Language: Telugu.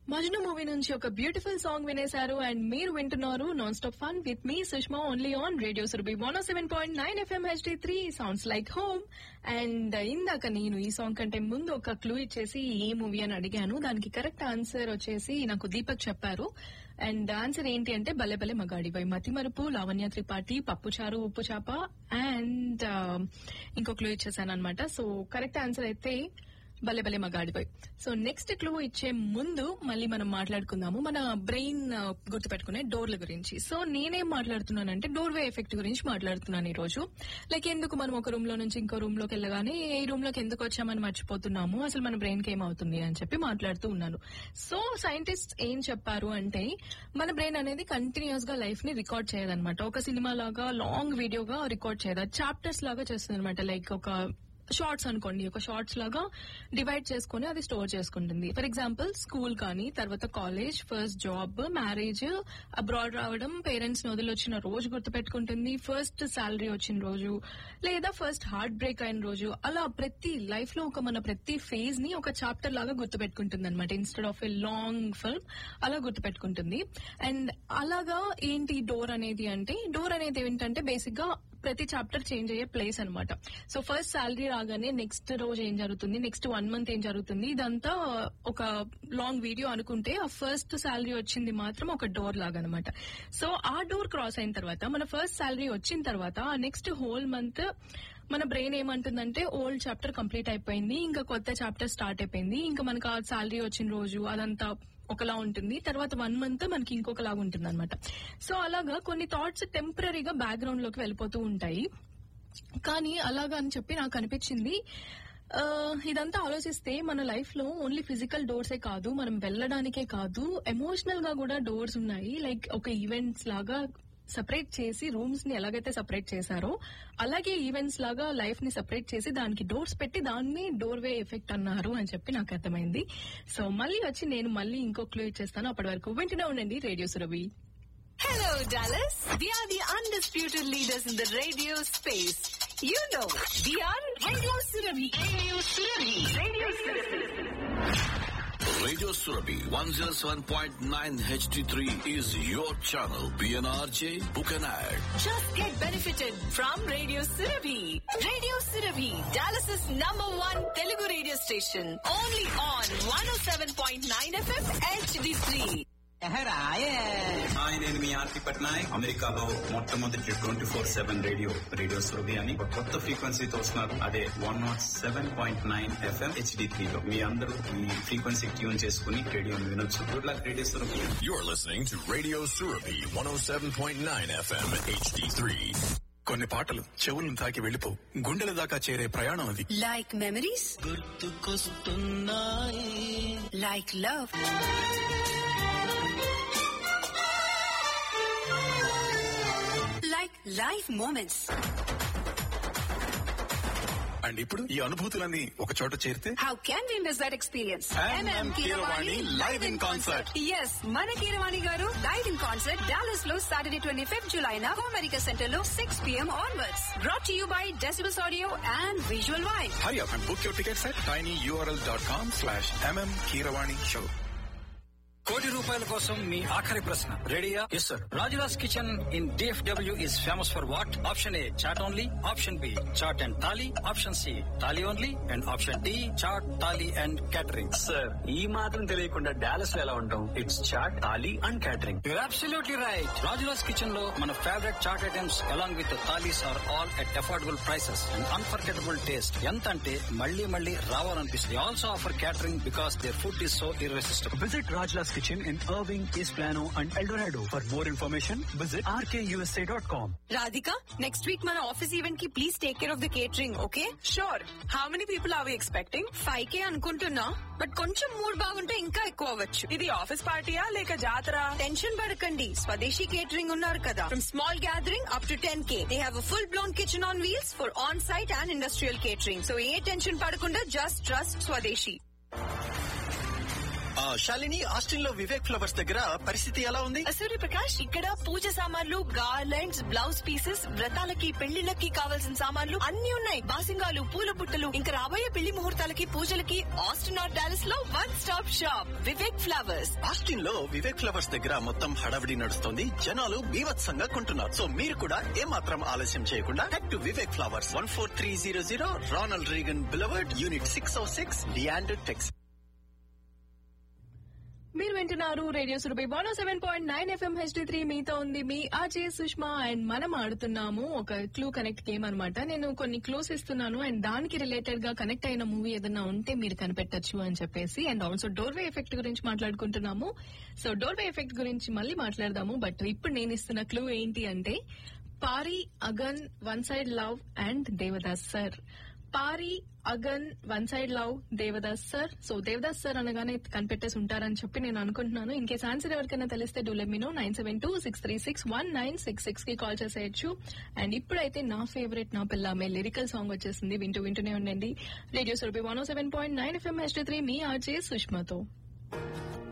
మజ్ను మూవీ నుంచి ఒక బ్యూటిఫుల్ సాంగ్ వినేశారు అండ్ మీరు వింటున్నారు non stop fun with me Sushma only on radio Surabhi one seven point nine FM HD three sounds like home and ఇందాక నేను ఈ సాంగ్ కంటే ముందు ఒక క్లూ ఇచ్చేసి ఏ మూవీ అని అడిగాను దానికి కరెక్ట్ ఆన్సర్ వచ్చేసి నాకు దీపక్ చెప్పారు అండ్ ఆన్సర్ ఏంటి అంటే బలె బలె మగాడివై మతిమరుపు లావణ్య త్రిపాఠి పప్పుచారు ఉప్పు చాప అండ్ ఇంకో క్లూ ఇచ్చేసాను అనమాట సో కరెక్ట్ ఆన్సర్ అయితే భలే భలే మగాడిపోయి సో నెక్స్ట్ క్లూ ఇచ్చే ముందు మళ్ళీ మనం మాట్లాడుకుందాము మన బ్రెయిన్ గుర్తుపెట్టుకునే డోర్ల గురించి సో నేనేం మాట్లాడుతున్నానంటే డోర్ వే ఎఫెక్ట్ గురించి మాట్లాడుతున్నాను ఈ రోజు లైక్ ఎందుకు మనం ఒక రూమ్ లో నుంచి ఇంకో రూమ్ లోకి వెళ్ళగానే ఏ రూమ్ లోకి ఎందుకు వచ్చామని మర్చిపోతున్నాము అసలు మన బ్రెయిన్ కి ఏమవుతుంది అని చెప్పి మాట్లాడుతూ ఉన్నాను సో సైంటిస్ట్ ఏం చెప్పారు అంటే మన బ్రెయిన్ అనేది కంటిన్యూస్ గా లైఫ్ ని రికార్డ్ చేయదన్నమాట ఒక సినిమా లాగా లాంగ్ వీడియోగా రికార్డ్ చేయదు చాప్టర్స్ లాగా చేస్తుంది అనమాట లైక్ ఒక షార్ట్స్ అనుకోండి ఒక షార్ట్స్ లాగా డివైడ్ చేసుకుని అది స్టోర్ చేసుకుంటుంది ఫర్ ఎగ్జాంపుల్ స్కూల్ కానీ తర్వాత college first job marriage abroad రావడం పేరెంట్స్ ని వదిలొచ్చిన రోజు గుర్తుపెట్టుకుంటుంది ఫస్ట్ శాలరీ వచ్చిన రోజు లేదా ఫస్ట్ హార్ట్ బ్రేక్ అయిన రోజు అలా ప్రతి లైఫ్ లో ఒక మన ప్రతి ఫేజ్ ని ఒక చాప్టర్ లాగా గుర్తుపెట్టుకుంటుంది అనమాట instead of a long film అలా గుర్తుపెట్టుకుంటుంది అండ్ అలాగా ఏంటి డోర్ అనేది అంటే డోర్ అనేది ఏంటంటే బేసిక్ గా ప్రతి చాప్టర్ చేంజ్ అయ్యే ప్లేస్ అనమాట సో ఫస్ట్ శాలరీ రాగానే నెక్స్ట్ రోజు ఏం జరుగుతుంది నెక్స్ట్ వన్ మంత్ ఏం జరుగుతుంది ఇదంతా ఒక లాంగ్ వీడియో అనుకుంటే ఆ ఫస్ట్ శాలరీ వచ్చింది మాత్రం ఒక డోర్ లాగా అనమాట సో ఆ డోర్ క్రాస్ అయిన తర్వాత మన ఫస్ట్ శాలరీ వచ్చిన తర్వాత ఆ నెక్స్ట్ హోల్ మంత్ మన బ్రెయిన్ ఏమంటుందంటే ఓల్డ్ చాప్టర్ కంప్లీట్ అయిపోయింది ఇంకా కొత్త చాప్టర్ స్టార్ట్ అయిపోయింది ఇంకా మనకు ఆ శాలరీ వచ్చిన రోజు అదంతా ఒకలా ఉంటుంది తర్వాత వన్ మంత్ మనకి ఇంకొకలాగా ఉంటుంది అనమాట సో అలాగా కొన్ని థాట్స్ టెంపరీగా బ్యాక్గ్రౌండ్ లోకి వెళ్ళిపోతూ ఉంటాయి కానీ అలాగా అని చెప్పి నాకు అనిపించింది ఆ, ఇదంతా ఆలోచిస్తే మన లైఫ్ లో ఓన్లీ ఫిజికల్ డోర్సే కాదు మనం వెళ్ళడానికే కాదు ఎమోషనల్ గా కూడా డోర్స్ ఉన్నాయి లైక్ ఒక ఈవెంట్స్ లాగా సపరేట్ చేసి రూమ్స్ ని ఎలాగైతే సపరేట్ చేశారో అలాగే ఈవెంట్స్ లాగా లైఫ్ ని సపరేట్ చేసి దానికి డోర్స్ పెట్టి దాన్ని డోర్ వే ఎఫెక్ట్ అన్నారు అని చెప్పి నాకు అర్థమైంది సో మళ్ళీ వచ్చి నేను మళ్ళీ ఇంకో క్లూ ఇచ్చేస్తాను అప్పటి వరకు వింటూనే ఉండండి radio Surabhi Hello, Dallas. We are the undisputed leaders in the radio space. You know, we are Radio Surabhi. Radio Surabhi. Radio Surabhi. Radio Surabhi 107.9 HD3 is your channel. PNRJ, book an ad. Just get benefited from Radio Surabhi. Radio Surabhi, Dallas's number one Telugu radio station. Only on 107.9 FM HD3. Hi నేను మీ ఆర్తి పట్నాయక్ అమెరికాలో మొట్టమొదటి twenty four seven radio radio Surabhi అని ఒక కొత్త ఫ్రీక్వెన్సీతో వస్తున్నారు అదే one naught seven point nine FM HD three లో మీ అందరూ ఈ ఫ్రీక్వెన్సీ ట్యూన్ చేసుకుని రేడియోని వినొచ్చు good luck radio Surabhi You're listening to Radio Surabhi 107.9 FM HD3. కొన్ని పాటలు చెవులను తాకి వెళ్ళిపో గుండెల దాకా చేరే ప్రయాణం అది Like memories? Like love? Like life moments. And ఇప్పుడు ఈ అనుభూతులన్నీ ఒక చోట చేరితే How can we miss that experience? MM Keeravani live in concert. Yes మన Keeravani garu live in concert Dallas లో సాటర్డే ట్వంటీ ఫిఫ్త్ జులై నా అమెరికా సెంటర్ లో six PM onwards brought you by decibels audio and visual wife hurry up and book your tickets at tiny URL dot com slash MM Keeravani show కోటి రూపాయల కోసం మీ ఆఖరి ప్రశ్న రెడీయా yes sir Rajula's kitchen in DFW is famous for what option A chaat only option B chat and thali option C thali only and option D chaat thali and catering sir ఈ మాత్రం తెలియకుండా డాలస్ లో ఎలా ఉంటాం it's chaat thali and catering you're absolutely right Rajula's kitchen లో మన favourite chaat items along with thalis are all at affordable prices and unforgettable taste ఎంత అంటే మళ్ళీ మళ్ళీ రావాలనిపిస్తుంది also offer catering because their food is so irresistible visit Rajula's kitchen in Irving is Plano and Eldorado for more information visit RKUSA dot com Radhika next week మన ఆఫీస్ ఈవెంట్ కి please take care of the catering okay sure how many people are we expecting five K అనుకుంటున్నా బట్ కొంచెం మూడ్ బాగుంటే ఇంకా ఎక్కువ అవ్వచ్చు ఇది ఆఫీస్ పార్టీయా లేక జాతర టెన్షన్ పడకండి స్వదేశీ కేటరింగ్ ఉన్నారు కదా from small gathering up to ten K they have full blown kitchen on wheels for on site and industrial catering so ఏ టెన్షన్ పడకుండా జస్ట్ ట్రస్ట్ స్వదేశీ ఆ శాలిని ఆస్టిన్ లో వివేక్ ఫ్లవర్స్ దగ్గర పరిస్థితి ఎలా ఉంది సూర్యప్రకాష్ ఇక్కడ పూజ సామాన్లు గార్లెండ్స్ బ్లౌజ్ పీసెస్ వ్రతాలకి పెళ్లిళ్ళకి కావాల్సిన సామాన్లు అన్ని ఉన్నాయి బాసింగాలు పూల బుట్టలు ఇంకా రాబోయే పెళ్లి ముహూర్తాలకి పూజలకి ఆస్టిన్ ఆర్ డాలస్ లో one stop shop Vivek flowers Austin లో వివేక్ ఫ్లవర్స్ దగ్గర మొత్తం హడావిడి నడుస్తుంది జనాలు బీభత్సంగా కొంటున్నారు సో మీరు కూడా ఏమాత్రం ఆలస్యం చేయకుండా head to Vivek flowers one four three zero zero Ronald Reagan boulevard unit six O six డియాండ్ టెక్స్ మీరు వింటున్నారు radio Surabhi one seven point nine FM HD three మీతో ఉంది మీ అజయ్ సుష్మా అండ్ మనం ఆడుతున్నాము ఒక క్లూ కనెక్ట్ గేమ్ అనమాట నేను కొన్ని క్లూస్ ఇస్తున్నాను అండ్ దానికి రిలేటెడ్ గా కనెక్ట్ అయిన మూవీ ఏదైనా ఉంటే మీరు కనిపెట్టచ్చు అని చెప్పేసి అండ్ ఆల్సో డోర్వే ఎఫెక్ట్ గురించి మాట్లాడుకుంటున్నాము సో డోర్వే ఎఫెక్ట్ గురించి మళ్ళీ మాట్లాడదాము బట్ ఇప్పుడు నేను ఇస్తున్న క్లూ ఏంటి అంటే పారి అగన్ one side love and Devdas sir పారి అగన్ one side love Devdas sir so Devdas sir అనగానే కనిపెట్టేసి ఉంటారని చెప్పి నేను అనుకుంటున్నాను ఇంకేస్ ఆన్సర్ ఎవరికైనా తెలిస్తే డూ లెమినో nine seven two six three six one nine six six కి కాల్ చేసేయచ్చు అండ్ ఇప్పుడైతే నా ఫేవరెట్ నా పిల్ల మే లిరికల్ సాంగ్ వచ్చేసింది వింటూ వింటూనే ఉండండి radio Surabhi one seven point nine FM H three మీ ఆర్జే సుష్మాతో